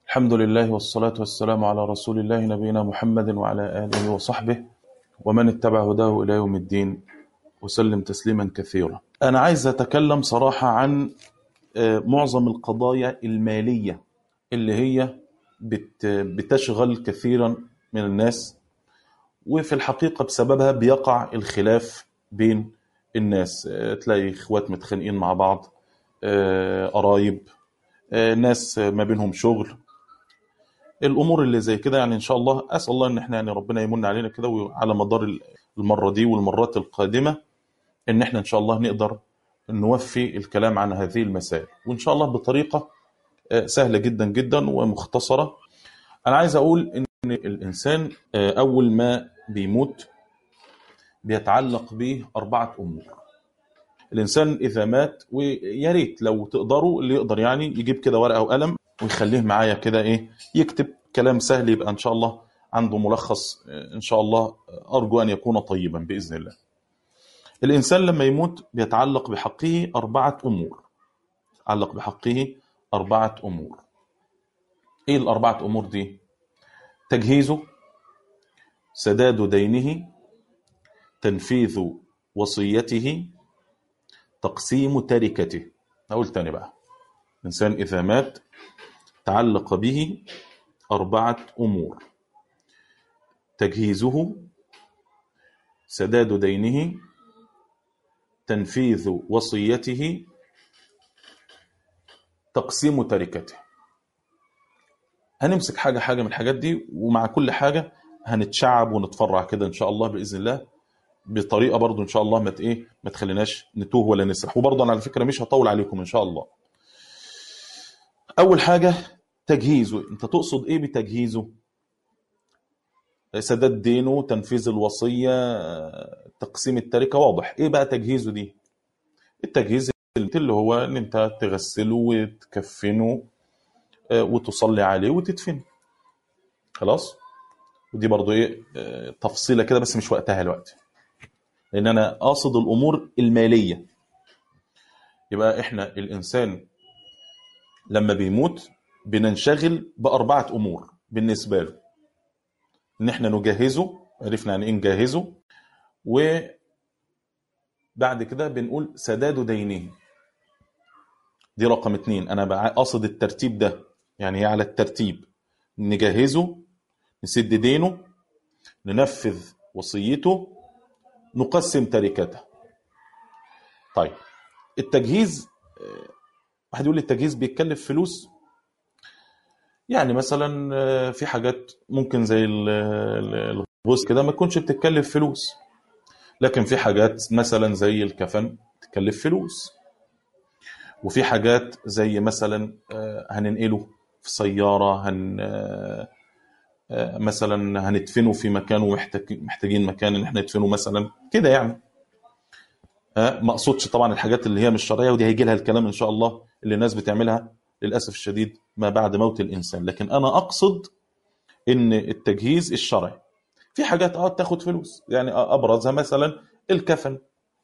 الحمد لله والصلاة والسلام على رسول الله نبينا محمد وعلى آله وصحبه ومن اتبع هداه إلى يوم الدين وسلم تسليما كثيرا أنا عايز أتكلم صراحة عن آه، معظم القضايا المالية اللي هي بت- بتشغل كثيرا من الناس وفي الحقيقة بسببها بيقع الخلاف بين الناس آه، تلاقي اخوات متخانقين مع بعض آه، قرايب آه، ناس ما بينهم شغل الامور اللي زي كده يعني ان شاء الله اسال الله ان احنا يعني ربنا يمن علينا كده وعلى مدار المره دي والمرات القادمه ان احنا ان شاء الله نقدر نوفي الكلام عن هذه المسائل وان شاء الله بطريقه آه، سهله جدا جدا ومختصره انا عايز اقول ان الانسان آه، اول ما بيموت بيتعلق به اربعه امور الانسان اذا مات ويا ريت لو تقدروا اللي يقدر يعني يجيب كده ورقه وقلم ويخليه معايا كده ايه يكتب كلام سهل يبقى ان شاء الله عنده ملخص آه، ان شاء الله آه، ارجو ان يكون طيبا باذن الله. الانسان لما يموت بيتعلق بحقه اربعه امور. يتعلق بحقه اربعه امور. ايه الاربعه امور دي؟ تجهيزه سداد دينه تنفيذ وصيته تقسيم تركته. اقول تاني بقى. الانسان اذا مات تعلق به أربعة أمور تجهيزه سداد دينه تنفيذ وصيته تقسيم تركته هنمسك حاجة حاجة من الحاجات دي ومع كل حاجة هنتشعب ونتفرع كده إن شاء الله بإذن الله بطريقة برضو إن شاء الله ما ت- إيه ما تخليناش نتوه ولا نسرح وبرضو أنا على فكرة مش هطول عليكم إن شاء الله أول حاجة تجهيزه أنت تقصد إيه بتجهيزه سداد دينه تنفيذ الوصية تقسيم التركة واضح ايه بقى تجهيزه دي التجهيز اللي هو ان انت تغسله وتكفنه آه، وتصلي عليه وتدفنه خلاص ودي برضو ايه آه، تفصيلة كده بس مش وقتها الوقت لان انا قاصد الامور المالية يبقى احنا الانسان لما بيموت بننشغل باربعة امور بالنسبة له ان احنا نجهزه عرفنا يعني ايه نجهزه وبعد كده بنقول سداد دينه دي رقم اتنين انا بقى قصد الترتيب ده يعني هي على الترتيب نجهزه نسد دينه ننفذ وصيته نقسم تركته طيب التجهيز آه، واحد يقول لي التجهيز بيتكلف فلوس يعني مثلا آه، في حاجات ممكن زي ال- ال- الغسل كده ما تكونش بتتكلف فلوس لكن في حاجات مثلا زي الكفن تكلف فلوس وفي حاجات زي مثلا آه، هننقله في سيارة هن آه، آه، مثلا هندفنه في مكان ومحتاج- محتاجين مكان ان احنا ندفنه مثلا كده يعني آه، ما اقصدش طبعا الحاجات اللي هي مش شرعيه ودي هيجي لها الكلام ان شاء الله اللي الناس بتعملها للاسف الشديد ما بعد موت الانسان لكن انا اقصد ان التجهيز الشرعي في حاجات اه تاخد فلوس يعني ابرزها مثلا الكفن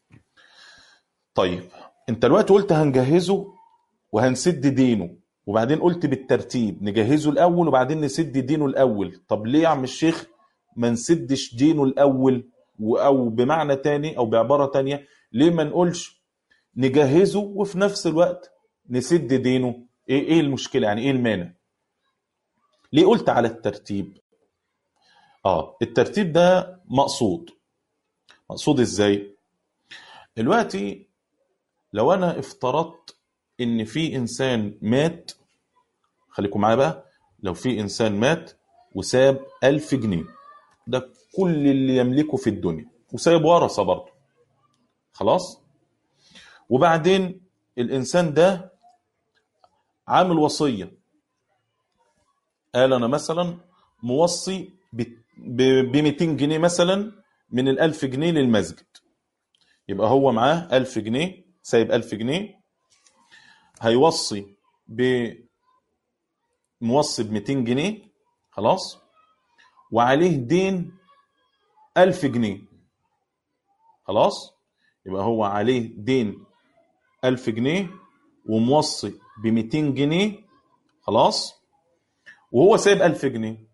طيب انت دلوقتي قلت هنجهزه وهنسد دينه وبعدين قلت بالترتيب نجهزه الاول وبعدين نسد دينه الاول طب ليه يا عم الشيخ ما نسدش دينه الاول و- او بمعنى تاني او بعباره تانيه ليه ما نقولش نجهزه وفي نفس الوقت نسد دينه ايه ايه المشكله يعني ايه المانع ليه قلت على الترتيب اه الترتيب ده مقصود مقصود ازاي دلوقتي لو انا افترضت ان في انسان مات خليكم معايا بقى لو في انسان مات وساب ألف جنيه ده كل اللي يملكه في الدنيا وسايب ورثة برضه خلاص وبعدين الانسان ده عامل وصية قال انا مثلا موصي ب 200 جنيه مثلا من ال 1000 جنيه للمسجد يبقى هو معاه 1000 جنيه سايب 1000 جنيه هيوصي ب موصي ب 200 جنيه خلاص وعليه دين 1000 جنيه خلاص يبقى هو عليه دين 1000 جنيه وموصي ب 200 جنيه خلاص وهو سايب 1000 جنيه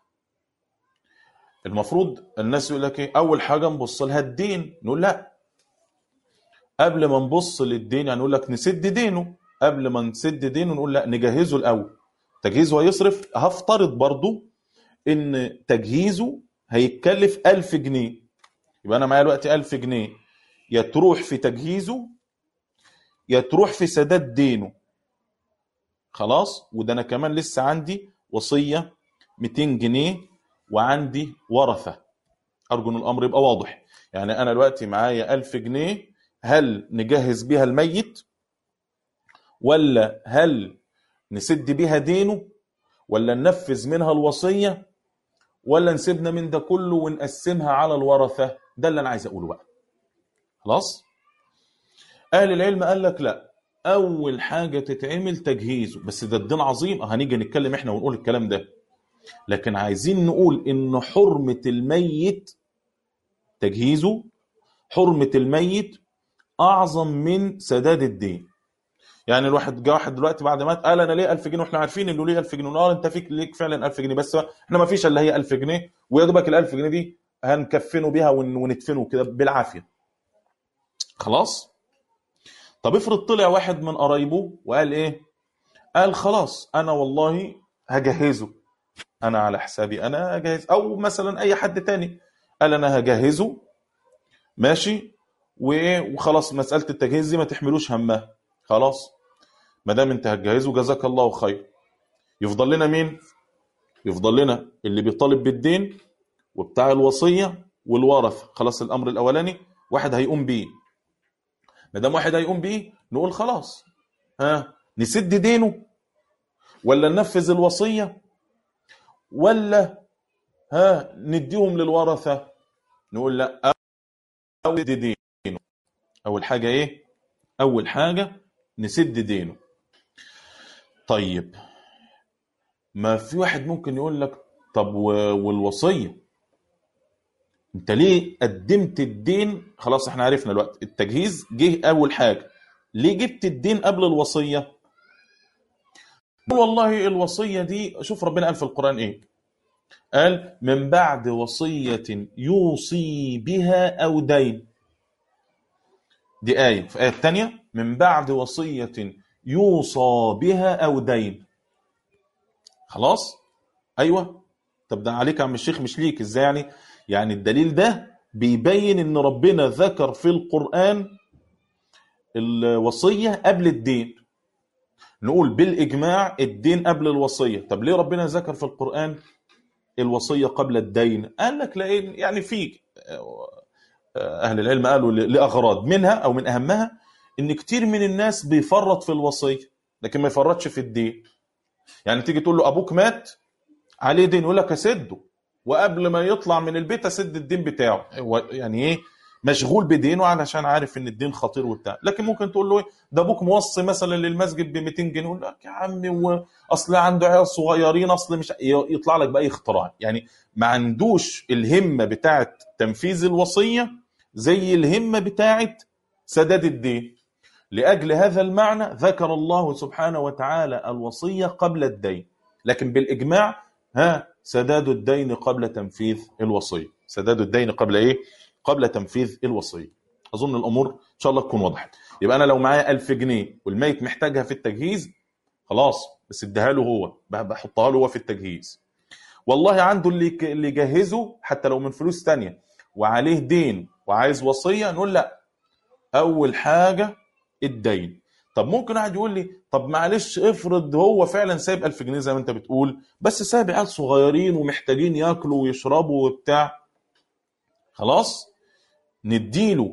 المفروض الناس يقول لك ايه اول حاجه نبص لها الدين نقول لا قبل ما نبص للدين يعني نقول لك نسد دينه قبل ما نسد دينه نقول لا نجهزه الاول تجهيزه هيصرف هفترض برضو ان تجهيزه هيتكلف 1000 جنيه يبقى انا معايا دلوقتي 1000 جنيه يا تروح في تجهيزه يا تروح في سداد دينه خلاص وده انا كمان لسه عندي وصيه 200 جنيه وعندي ورثه ارجو ان الامر يبقى واضح يعني انا دلوقتي معايا 1000 جنيه هل نجهز بيها الميت ولا هل نسد بيها دينه ولا ننفذ منها الوصيه ولا نسيبنا من ده كله ونقسمها على الورثه ده اللي انا عايز اقوله بقى خلاص اهل العلم قال لك لا اول حاجه تتعمل تجهيزه بس ده الدين عظيم هنيجي نتكلم احنا ونقول الكلام ده لكن عايزين نقول ان حرمه الميت تجهيزه حرمه الميت اعظم من سداد الدين يعني الواحد جه واحد دلوقتي بعد ما قال انا ليه 1000 جنيه واحنا عارفين انه ليه 1000 جنيه اه انت فيك ليك فعلا 1000 جنيه بس احنا ما فيش الا هي 1000 جنيه ويا دوبك ال 1000 جنيه دي هنكفنه بيها وندفنه كده بالعافيه خلاص طب افرض طلع واحد من قرايبه وقال ايه قال خلاص انا والله هجهزه انا على حسابي انا هجهز او مثلا اي حد تاني قال انا هجهزه ماشي وخلاص مساله التجهيز دي ما تحملوش همها خلاص ما دام انت هتجهزه جزاك الله خير يفضل لنا مين يفضل لنا اللي بيطالب بالدين وبتاع الوصيه والورث خلاص الامر الاولاني واحد هيقوم بيه ما دام واحد هيقوم بيه نقول خلاص ها نسد دينه ولا ننفذ الوصيه ولا ها نديهم للورثه نقول لا او نسد دينه اول حاجه ايه اول حاجه نسد دينه طيب ما في واحد ممكن يقول لك طب والوصيه انت ليه قدمت الدين خلاص احنا عرفنا الوقت التجهيز جه اول حاجه ليه جبت الدين قبل الوصيه والله الوصيه دي شوف ربنا قال في القران ايه قال من بعد وصيه يوصي بها او دين دي ايه في الايه الثانيه من بعد وصيه يوصى بها او دين خلاص ايوه طب ده عليك يا عم الشيخ مش ليك ازاي يعني يعني الدليل ده بيبين ان ربنا ذكر في القرآن الوصية قبل الدين نقول بالإجماع الدين قبل الوصية طب ليه ربنا ذكر في القرآن الوصية قبل الدين قال لك لأن يعني في أهل العلم قالوا لأغراض منها أو من أهمها إن كتير من الناس بيفرط في الوصية لكن ما يفرطش في الدين يعني تيجي تقول له أبوك مات عليه دين يقول لك أسده وقبل ما يطلع من البيت اسد الدين بتاعه يعني ايه مشغول بدينه علشان عارف ان الدين خطير وبتاع لكن ممكن تقول له ده ابوك موصي مثلا للمسجد ب 200 جنيه يقول لك يا عمي اصل عنده عيال صغيرين اصل مش يطلع لك باي اختراع يعني ما عندوش الهمه بتاعه تنفيذ الوصيه زي الهمه بتاعه سداد الدين لاجل هذا المعنى ذكر الله سبحانه وتعالى الوصيه قبل الدين لكن بالاجماع ها سداد الدين قبل تنفيذ الوصية سداد الدين قبل ايه قبل تنفيذ الوصية اظن الامور ان شاء الله تكون وضحت يبقى انا لو معايا 1000 جنيه والميت محتاجها في التجهيز خلاص بس اديها له هو بحطها له هو في التجهيز والله عنده اللي اللي يجهزه حتى لو من فلوس تانية وعليه دين وعايز وصية نقول لا اول حاجة الدين طب ممكن واحد يقول لي طب معلش افرض هو فعلا سايب 1000 جنيه زي ما انت بتقول بس سايب عيال صغيرين ومحتاجين ياكلوا ويشربوا وبتاع خلاص نديله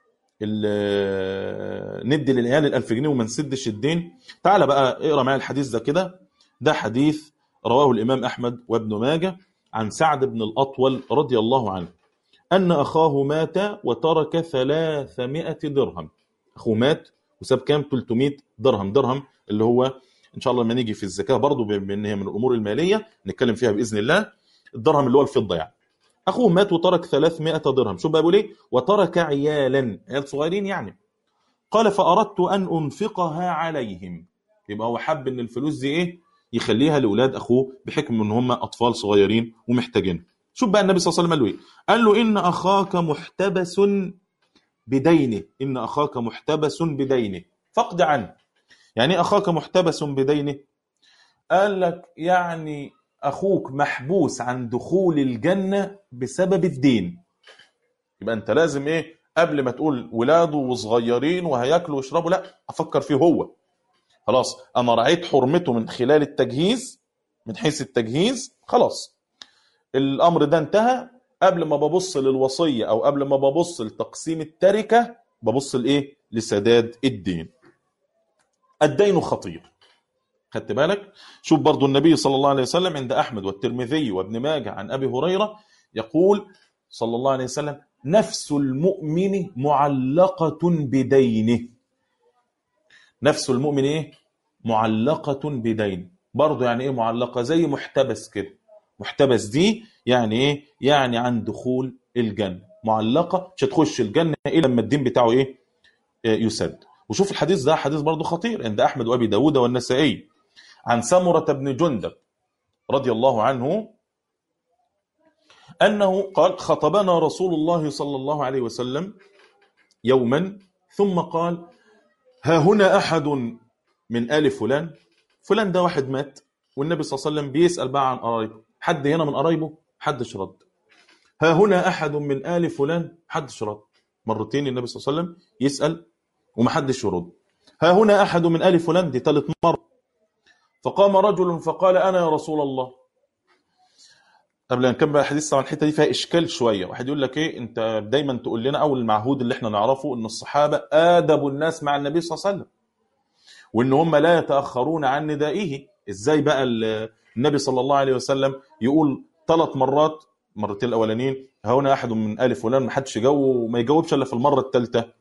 ندي للعيال ال 1000 جنيه وما نسدش الدين تعال بقى اقرا معايا الحديث ده كده ده حديث رواه الامام احمد وابن ماجه عن سعد بن الاطول رضي الله عنه ان اخاه مات وترك 300 درهم اخوه مات وساب كام 300 درهم درهم اللي هو ان شاء الله لما نيجي في الزكاه برضه بما ان هي من الامور الماليه نتكلم فيها باذن الله الدرهم اللي هو الفضه يعني اخوه مات وترك 300 درهم شوف بقى بيقول ايه وترك عيالا عيال صغيرين يعني قال فاردت ان انفقها عليهم يبقى هو حب ان الفلوس دي ايه يخليها لاولاد اخوه بحكم ان هم اطفال صغيرين ومحتاجين شوف بقى النبي صلى الله عليه وسلم قال له ايه قال له ان اخاك محتبس بدينه ان اخاك محتبس بدينه فاقض عنه يعني ايه اخاك محتبس بدينه قال لك يعني اخوك محبوس عن دخول الجنه بسبب الدين يبقى انت لازم ايه قبل ما تقول ولاده وصغيرين وهياكلوا ويشربوا لا افكر فيه هو خلاص انا رعيت حرمته من خلال التجهيز من حيث التجهيز خلاص الامر ده انتهى قبل ما ببص للوصيه او قبل ما ببص لتقسيم التركه ببص لايه لسداد الدين الدين خطير خدت بالك شوف برضو النبي صلى الله عليه وسلم عند احمد والترمذي وابن ماجه عن ابي هريره يقول صلى الله عليه وسلم نفس المؤمن معلقه بدينه نفس المؤمن ايه معلقه بدين برضو يعني ايه معلقه زي محتبس كده محتبس دي يعني ايه يعني عن دخول الجنه معلقه مش هتخش الجنه الا لما الدين بتاعه ايه آه، يسد وشوف الحديث ده حديث برضه خطير عند احمد وابي داود والنسائي عن سمره بن جندب رضي الله عنه انه قال خطبنا رسول الله صلى الله عليه وسلم يوما ثم قال ها هنا احد من ال فلان فلان ده واحد مات والنبي صلى الله عليه وسلم بيسال بقى عن قرايبه حد هنا من قرايبه حدش رد ها هنا احد من ال فلان حدش رد مرتين النبي صلى الله عليه وسلم يسال ومحدش يرد ها هنا احد من ال فلان دي ثالث مره فقام رجل فقال انا يا رسول الله قبل ان نكمل الحديث طبعا الحته دي فيها اشكال شويه واحد يقول لك ايه انت دايما تقول لنا او المعهود اللي احنا نعرفه ان الصحابه ادبوا الناس مع النبي صلى الله عليه وسلم وان هم لا يتاخرون عن ندائه ازاي بقى ال- النبي صلى الله عليه وسلم يقول ثلاث مرات مرتين الاولانيين ها هنا احد من ال فلان ما حدش جو وما يجاوبش الا في المره الثالثه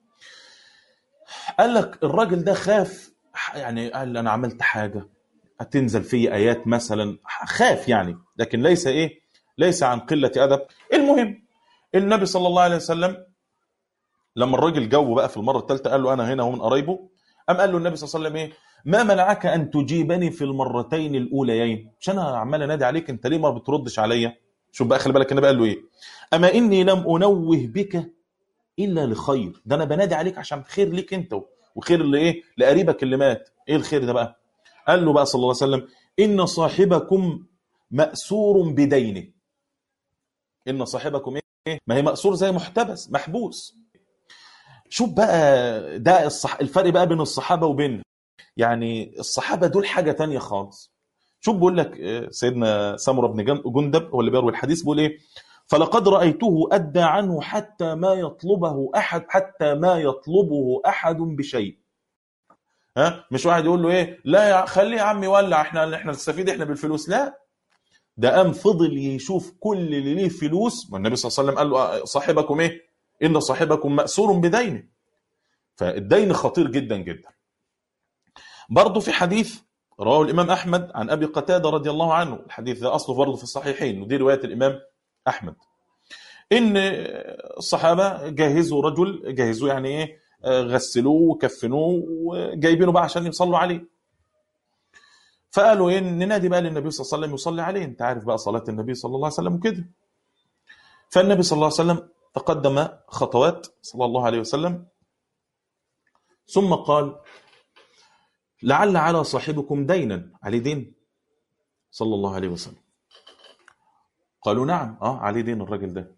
قال لك الراجل ده خاف يعني قال انا عملت حاجه هتنزل في ايات مثلا خاف يعني لكن ليس ايه ليس عن قله ادب المهم النبي صلى الله عليه وسلم لما الراجل جو بقى في المره الثالثه قال له انا هنا هو من قرايبه قام قال له النبي صلى الله عليه وسلم ايه ما منعك ان تجيبني في المرتين الاوليين مش انا عمال انادي عليك انت ليه ما بتردش عليا شوف بقى خلي بالك النبي قال له ايه اما اني لم انوه بك الا لخير ده انا بنادي عليك عشان خير ليك انت وخير لايه لقريبك اللي مات ايه الخير ده بقى قال له بقى صلى الله عليه وسلم ان صاحبكم مأسور بدينه ان صاحبكم ايه ما هي مأسور زي محتبس محبوس شوف بقى ده الصح... الفرق بقى بين الصحابه وبين يعني الصحابه دول حاجه تانية خالص شوف بيقول لك آه، سيدنا سمره بن جن- جندب هو اللي بيروي الحديث بيقول ايه فلقد رايته ادى عنه حتى ما يطلبه احد حتى ما يطلبه احد بشيء ها مش واحد يقول له ايه لا يا خليه يا عم يولع احنا احنا نستفيد احنا بالفلوس لا ده قام فضل يشوف كل اللي ليه فلوس والنبي صلى الله عليه وسلم قال له آه، صاحبكم ايه ان صاحبكم مأسور بدينه فالدين خطير جدا جدا برضه في حديث رواه الامام احمد عن ابي قتاده رضي الله عنه الحديث ده اصله برضه في الصحيحين ودي روايه الامام احمد ان الصحابه جهزوا رجل جهزوه يعني ايه آه، غسلوه وكفنوه وجايبينه بقى عشان يصلوا عليه فقالوا ايه ننادي بقى للنبي صلى الله عليه وسلم يصلي عليه انت عارف بقى صلاه النبي صلى الله عليه وسلم وكده فالنبي صلى الله عليه وسلم تقدم خطوات صلى الله عليه وسلم ثم قال لعل على صاحبكم دينا عليه دين صلى الله عليه وسلم قالوا نعم اه عليه دين الراجل ده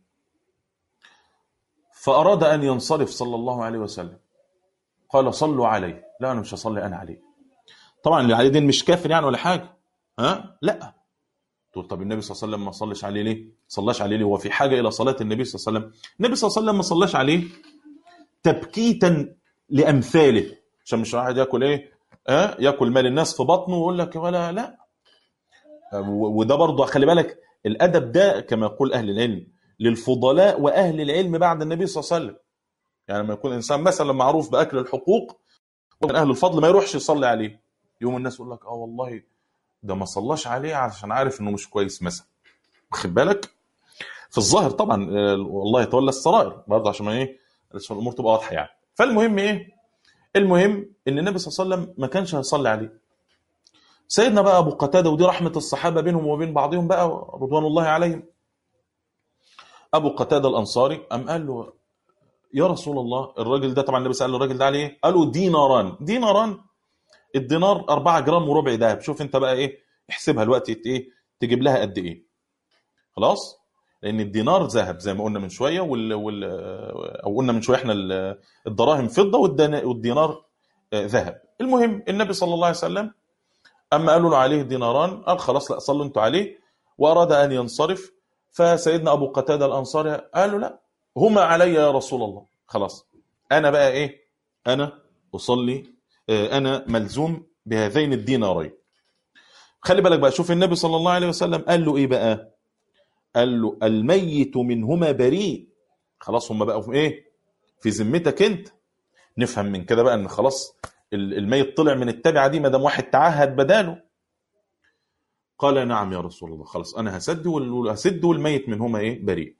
فأراد أن ينصرف صلى الله عليه وسلم قال صلوا عليه لا أنا مش هصلي أنا عليه طبعا اللي عليه دين مش كافر يعني ولا حاجة ها لا تقول طب النبي صلى الله عليه وسلم ما صلىش عليه ليه صلاش عليه ليه هو في حاجة إلى صلاة النبي صلى الله عليه وسلم النبي صلى الله عليه وسلم ما صلاش عليه تبكيتا لأمثاله عشان مش واحد ياكل ايه ها ياكل مال الناس في بطنه ويقول لك ولا لا و- وده برضه خلي بالك الادب ده كما يقول اهل العلم للفضلاء واهل العلم بعد النبي صلى الله عليه وسلم يعني لما يكون انسان مثلا معروف باكل الحقوق ومن اهل الفضل ما يروحش يصلي عليه يوم الناس يقول لك اه والله ده ما صلاش عليه عشان عارف انه مش كويس مثلا واخد بالك في الظاهر طبعا آه، والله يتولى السرائر برضه عشان ما ايه عشان الامور تبقى واضحه يعني فالمهم ايه المهم ان النبي صلى الله عليه وسلم ما كانش هيصلي عليه سيدنا بقى ابو قتاده ودي رحمه الصحابه بينهم وبين بعضهم بقى رضوان الله عليهم ابو قتاده الانصاري قام قال له يا رسول الله الراجل ده طبعا النبي سال الراجل ده عليه ايه؟ قالوا ديناران ديناران الدينار 4 جرام وربع دهب شوف انت بقى ايه احسبها الوقت ايه تجيب لها قد ايه خلاص لان الدينار ذهب زي ما قلنا من شويه وال, وال... او قلنا من شويه احنا الدراهم فضه والدينار ذهب المهم النبي صلى الله عليه وسلم اما قالوا له عليه ديناران قال خلاص لا صلوا انتوا عليه واراد ان ينصرف فسيدنا ابو قتاده الانصاري قال له لا هما علي يا رسول الله خلاص انا بقى ايه انا اصلي انا ملزوم بهذين الدينارين خلي بالك بقى شوف النبي صلى الله عليه وسلم قال له ايه بقى قال له الميت منهما بريء خلاص هم بقوا في ايه في ذمتك انت نفهم من كده بقى ان خلاص الميت طلع من التبعه دي ما دام واحد تعهد بداله قال نعم يا رسول الله خلاص انا هسد هسد والميت منهما ايه بريء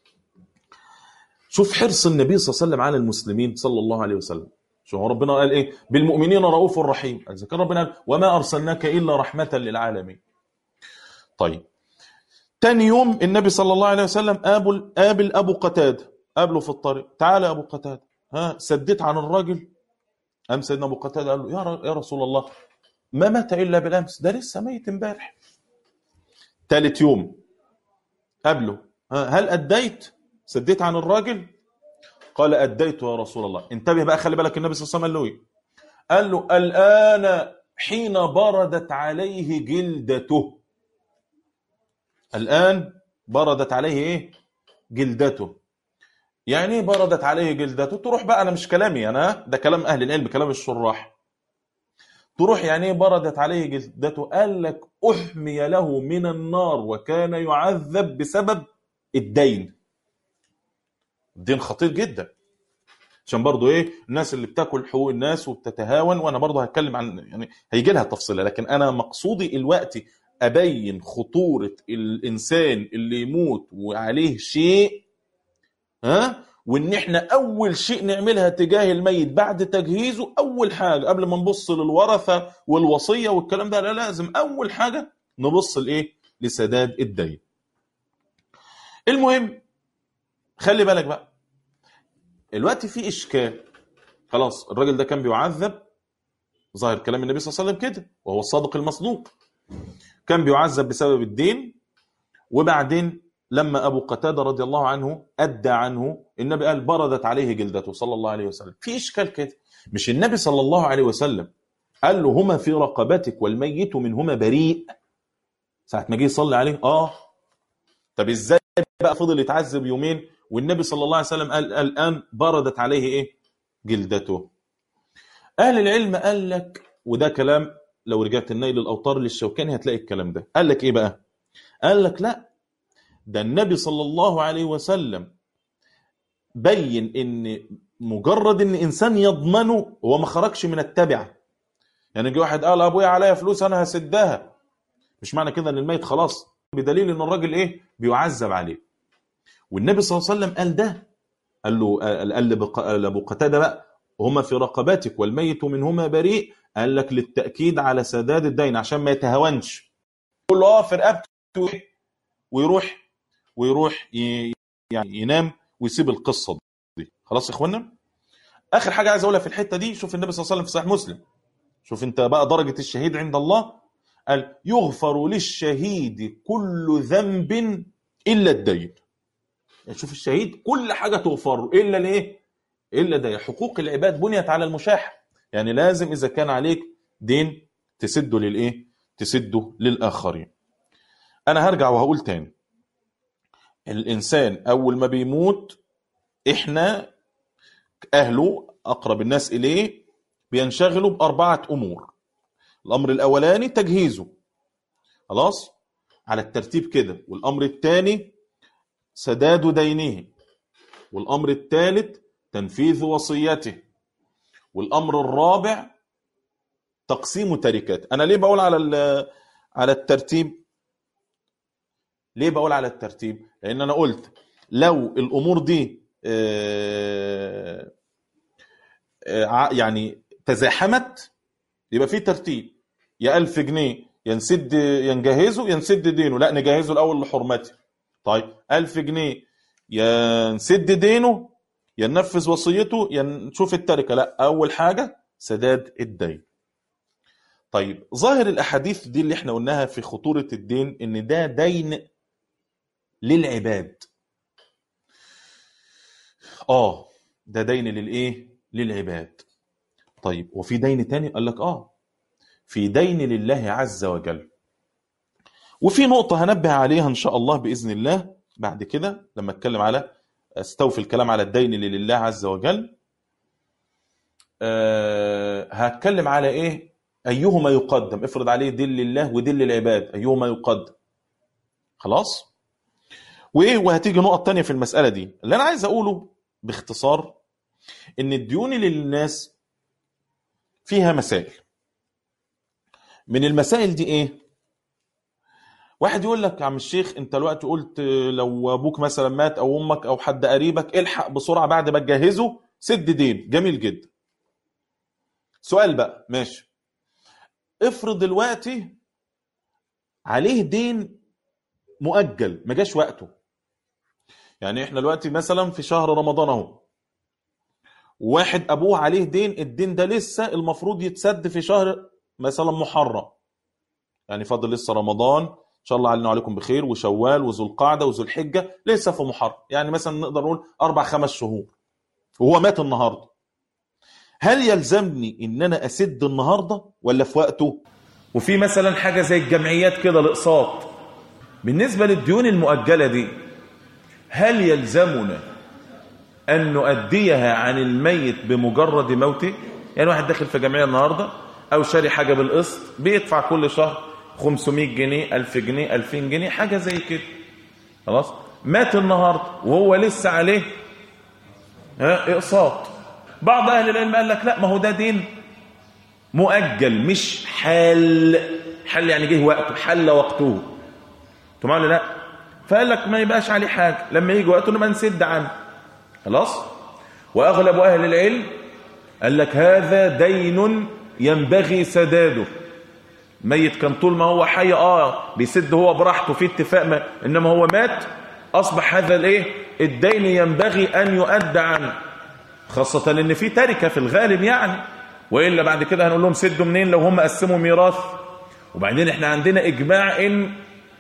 شوف حرص النبي صلى الله عليه وسلم على المسلمين صلى الله عليه وسلم شوف ربنا قال ايه بالمؤمنين رؤوف رحيم اذا كان ربنا قال وما ارسلناك الا رحمه للعالمين طيب تاني يوم النبي صلى الله عليه وسلم قابل قابل ابو قتاده قابله في الطريق تعالى يا ابو قتاده ها سديت عن الراجل قام سيدنا ابو قتاده قال له يا يا رسول الله ما مات الا بالامس ده لسه ميت امبارح ثالث يوم قابله هل اديت سديت عن الراجل قال اديت يا رسول الله انتبه بقى خلي بالك النبي صلى الله عليه وسلم قال له ايه قال له الان حين بردت عليه جلدته الان بردت عليه ايه جلدته يعني ايه بردت عليه جلدته تروح بقى انا مش كلامي انا ده كلام اهل العلم كلام الشراح تروح يعني ايه بردت عليه جلدته قال لك احمي له من النار وكان يعذب بسبب الدين الدين خطير جدا عشان برضو ايه الناس اللي بتاكل حقوق الناس وبتتهاون وانا برضو هتكلم عن يعني هيجي لها تفصيله لكن انا مقصودي الوقت ابين خطوره الانسان اللي يموت وعليه شيء ها وان احنا اول شيء نعملها تجاه الميت بعد تجهيزه اول حاجه قبل ما نبص للورثه والوصيه والكلام ده لا لازم اول حاجه نبص لايه لسداد الدين المهم خلي بالك بقى الوقت في اشكال خلاص الراجل ده كان بيعذب ظاهر كلام النبي صلى الله عليه وسلم كده وهو الصادق المصدوق كان بيعذب بسبب الدين وبعدين لما ابو قتاده رضي الله عنه ادى عنه النبي قال بردت عليه جلدته صلى الله عليه وسلم في اشكال كده مش النبي صلى الله عليه وسلم قال له هما في رقبتك والميت منهما بريء ساعه ما جه يصلي عليه اه طب ازاي بقى فضل يتعذب يومين والنبي صلى الله عليه وسلم قال الان بردت عليه ايه جلدته اهل العلم قال لك وده كلام لو رجعت النيل الاوطار للشوكاني هتلاقي الكلام ده قال لك ايه بقى قال لك لا ده النبي صلى الله عليه وسلم بين ان مجرد ان انسان يضمنه هو ما خرجش من التبعه يعني جه واحد قال ابويا عليا فلوس انا هسدها مش معنى كده ان الميت خلاص بدليل ان الراجل ايه بيعذب عليه والنبي صلى الله عليه وسلم قال ده قال له قال لابو قتاده بقى هما في رقبتك والميت منهما بريء قال لك للتاكيد على سداد الدين عشان ما يتهاونش يقول له اه في رقبته ويروح ويروح يعني ينام ويسيب القصه دي خلاص يا اخوانا اخر حاجه عايز اقولها في الحته دي شوف النبي صلى الله عليه وسلم في صحيح مسلم شوف انت بقى درجه الشهيد عند الله قال يغفر للشهيد كل ذنب الا الدين يعني شوف الشهيد كل حاجه تغفر الا الايه الا ده حقوق العباد بنيت على المشاحه يعني لازم اذا كان عليك دين تسده للايه تسده للاخرين انا هرجع وهقول تاني الانسان اول ما بيموت احنا اهله اقرب الناس اليه بينشغلوا باربعه امور الامر الاولاني تجهيزه خلاص على الترتيب كده والامر الثاني سداد دينه والامر الثالث تنفيذ وصيته والامر الرابع تقسيم تركات انا ليه بقول على على الترتيب ليه بقول على الترتيب لان انا قلت لو الامور دي يعني تزاحمت يبقى في ترتيب يا 1000 جنيه يا نسد يا نجهزه يا نسد دينه لا نجهزه الاول لحرمته طيب 1000 جنيه يا نسد دينه يا ننفذ وصيته يا نشوف التركه لا اول حاجه سداد الدين طيب ظاهر الاحاديث دي اللي احنا قلناها في خطوره الدين ان ده دين للعباد اه ده دين للايه للعباد طيب وفي دين تاني قال لك اه في دين لله عز وجل وفي نقطة هنبه عليها إن شاء الله بإذن الله بعد كده لما أتكلم على استوفي الكلام على الدين اللي لله عز وجل أه هتكلم على إيه أيهما يقدم افرض عليه دين لله ودين للعباد أيهما يقدم خلاص وإيه وهتيجي نقط تانية في المسألة دي اللي أنا عايز أقوله باختصار إن الديون اللي للناس فيها مسائل من المسائل دي ايه واحد يقول لك يا عم الشيخ انت الوقت قلت لو ابوك مثلا مات او امك او حد قريبك الحق بسرعه بعد ما تجهزه سد دين جميل جدا سؤال بقى ماشي افرض دلوقتي عليه دين مؤجل ما جاش وقته يعني احنا دلوقتي مثلا في شهر رمضان اهو واحد ابوه عليه دين الدين ده لسه المفروض يتسد في شهر مثلا محرم يعني فاضل لسه رمضان ان شاء الله علينا وعليكم بخير وشوال وذو القعده وذو الحجه لسه في محرم يعني مثلا نقدر نقول اربع خمس شهور وهو مات النهارده هل يلزمني ان انا اسد النهارده ولا في وقته وفي مثلا حاجه زي الجمعيات كده الاقساط بالنسبه للديون المؤجله دي هل يلزمنا ان نؤديها عن الميت بمجرد موته يعني واحد داخل في جمعيه النهارده او شاري حاجه بالقسط بيدفع كل شهر 500 جنيه 1000 جنيه 2000 جنيه حاجه زي كده خلاص مات النهارده وهو لسه عليه ها اقساط بعض اهل العلم قال لك لا ما هو ده دين مؤجل مش حال حل يعني جه وقته حل وقته تمام ولا لا فقال لك ما يبقاش عليه حاجه لما يجي وقته نبقى نسد عنه خلاص واغلب اهل العلم قال لك هذا دين ينبغي سداده ميت كان طول ما هو حي اه بيسد هو براحته في اتفاق ما انما هو مات اصبح هذا الايه الدين ينبغي ان يؤدى عنه خاصة ان في تركة في الغالب يعني والا بعد كده هنقول لهم سدوا منين لو هم قسموا ميراث وبعدين احنا عندنا اجماع ان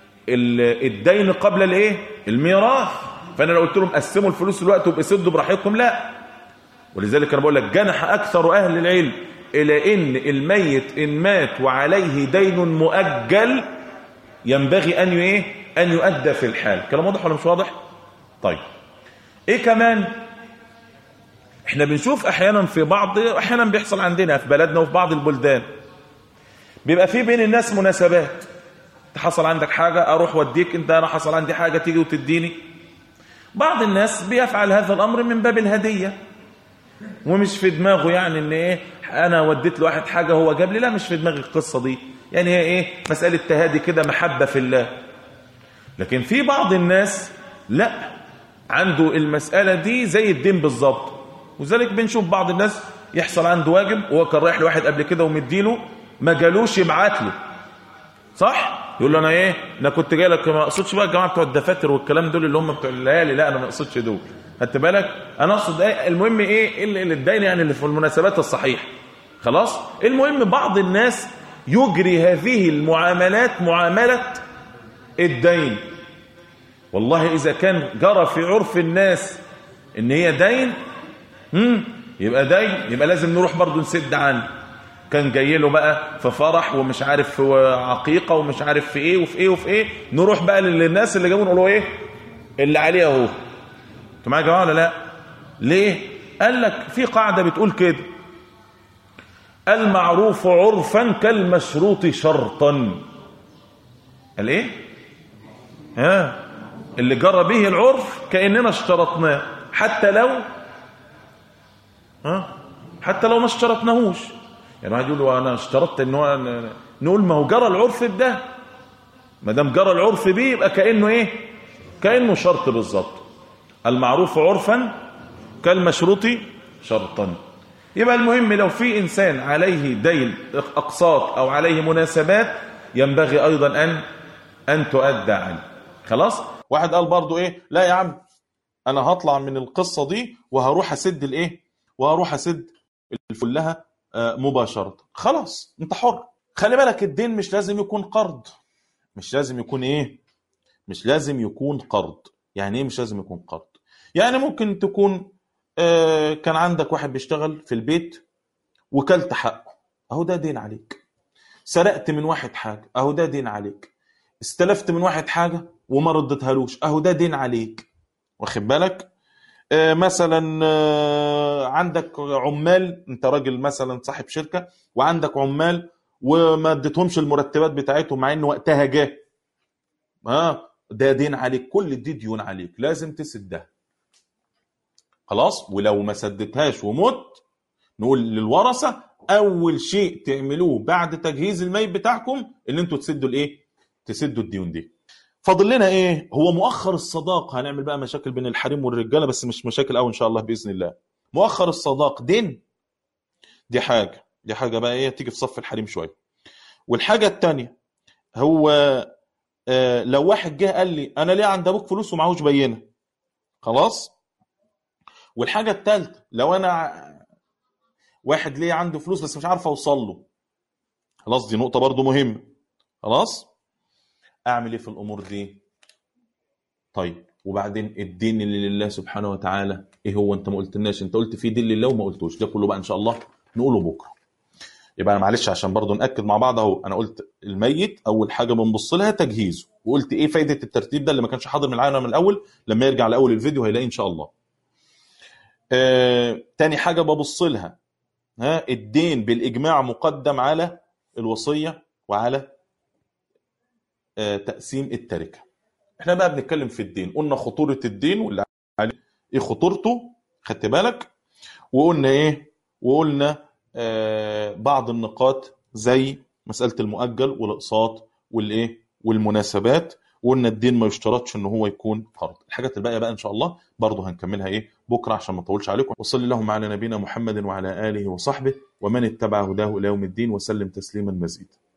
الدين قبل الايه الميراث فانا لو قلت لهم قسموا الفلوس دلوقتي وبسدوا براحتكم لا ولذلك انا بقول لك جنح اكثر اهل العلم الى ان الميت ان مات وعليه دين مؤجل ينبغي ان ايه ان يؤدى في الحال كلام واضح ولا مش واضح طيب ايه كمان احنا بنشوف احيانا في بعض احيانا بيحصل عندنا في بلدنا وفي بعض البلدان بيبقى في بين الناس مناسبات حصل عندك حاجة اروح وديك انت انا حصل عندي حاجة تيجي وتديني بعض الناس بيفعل هذا الامر من باب الهدية ومش في دماغه يعني ان ايه انا وديت لواحد حاجة هو جاب لي لا مش في دماغي القصة دي يعني هي ايه مسألة تهادي كده محبة في الله لكن في بعض الناس لا عنده المسألة دي زي الدين بالظبط وذلك بنشوف بعض الناس يحصل عنده واجب وهو كان رايح لواحد قبل كده ومديله ما جالوش يبعت له صح يقول له انا ايه انا كنت جاي لك ما اقصدش بقى الجماعه بتوع الدفاتر والكلام دول اللي هم بتوع الليالي لا انا ما اقصدش دول خدت بالك انا اقصد ايه المهم ايه اللي الدين يعني اللي في المناسبات الصحيحه خلاص المهم بعض الناس يجري هذه المعاملات معامله الدين والله اذا كان جرى في عرف الناس ان هي دين امم يبقى دين يبقى لازم نروح برضه نسد عنه كان جاي له بقى في فرح ومش عارف في عقيقه ومش عارف في ايه وفي ايه وفي ايه نروح بقى للناس اللي جابوا نقول ايه اللي عليه اهو انتوا معايا يا جماعه ولا لا ليه قال لك في قاعده بتقول كده المعروف عرفا كالمشروط شرطا قال ايه ها اللي جرى به العرف كاننا اشترطناه حتى لو ها حتى لو ما اشترطناهوش يعني واحد يقول انا اشترطت ان هو نقول ما هو جرى العرف بده ما دام جرى العرف بيه يبقى كانه ايه كانه شرط بالظبط المعروف عرفا كالمشروط شرطا يبقى المهم لو في انسان عليه دين اقساط او عليه مناسبات ينبغي ايضا ان ان تؤدى عنه خلاص واحد قال برضو ايه لا يا عم انا هطلع من القصه دي وهروح اسد الايه وهروح اسد الفلها آه، مباشره خلاص انت حر خلي بالك الدين مش لازم يكون قرض مش لازم يكون ايه مش لازم يكون قرض يعني ايه مش لازم يكون قرض يعني ممكن تكون آه، كان عندك واحد بيشتغل في البيت وكلت حقه اهو ده دين عليك سرقت من واحد حاجه اهو ده دين عليك استلفت من واحد حاجه وما ردتهالوش اهو ده دين عليك واخد بالك آه، مثلا آه، عندك عمال انت راجل مثلا صاحب شركه وعندك عمال وما اديتهمش المرتبات بتاعتهم مع ان وقتها جه اه ده دين عليك كل دي ديون عليك لازم تسدها خلاص ولو ما سدتهاش ومت نقول للورثه اول شيء تعملوه بعد تجهيز الميت بتاعكم ان انتوا تسدوا الايه تسدوا الديون دي فاضل لنا ايه هو مؤخر الصداق هنعمل بقى مشاكل بين الحريم والرجاله بس مش مشاكل قوي ان شاء الله باذن الله مؤخر الصداق دين دي حاجه دي حاجه بقى ايه تيجي في صف الحريم شويه والحاجه الثانيه هو آه لو واحد جه قال لي انا ليه عند ابوك فلوس ومعهوش بينه خلاص والحاجه الثالثه لو انا ع- واحد ليه عنده فلوس بس مش عارف اوصل له خلاص دي نقطه برضو مهمه خلاص اعمل ايه في الامور دي طيب وبعدين الدين اللي لله سبحانه وتعالى ايه هو انت ما قلتلناش انت قلت في دين لله وما قلتوش ده كله بقى ان شاء الله نقوله بكره يبقى انا معلش عشان برضو ناكد مع بعض اهو انا قلت الميت اول حاجه بنبص لها تجهيزه وقلت ايه فايده الترتيب ده اللي ما كانش حاضر معانا من الاول لما يرجع لاول الفيديو هيلاقي ان شاء الله آه، تاني حاجه ببص لها ها الدين بالاجماع مقدم على الوصيه وعلى آه، تقسيم التركه احنا بقى بنتكلم في الدين قلنا خطوره الدين واللي عليه ايه خطورته خدت بالك وقلنا ايه وقلنا آه بعض النقاط زي مساله المؤجل والاقساط والايه والمناسبات وقلنا الدين ما يشترطش ان هو يكون قرض الحاجات الباقيه بقى ان شاء الله برضه هنكملها ايه بكره عشان ما اطولش عليكم وصلي اللهم على نبينا محمد وعلى اله وصحبه ومن اتبع هداه الى يوم الدين وسلم تسليما مزيدا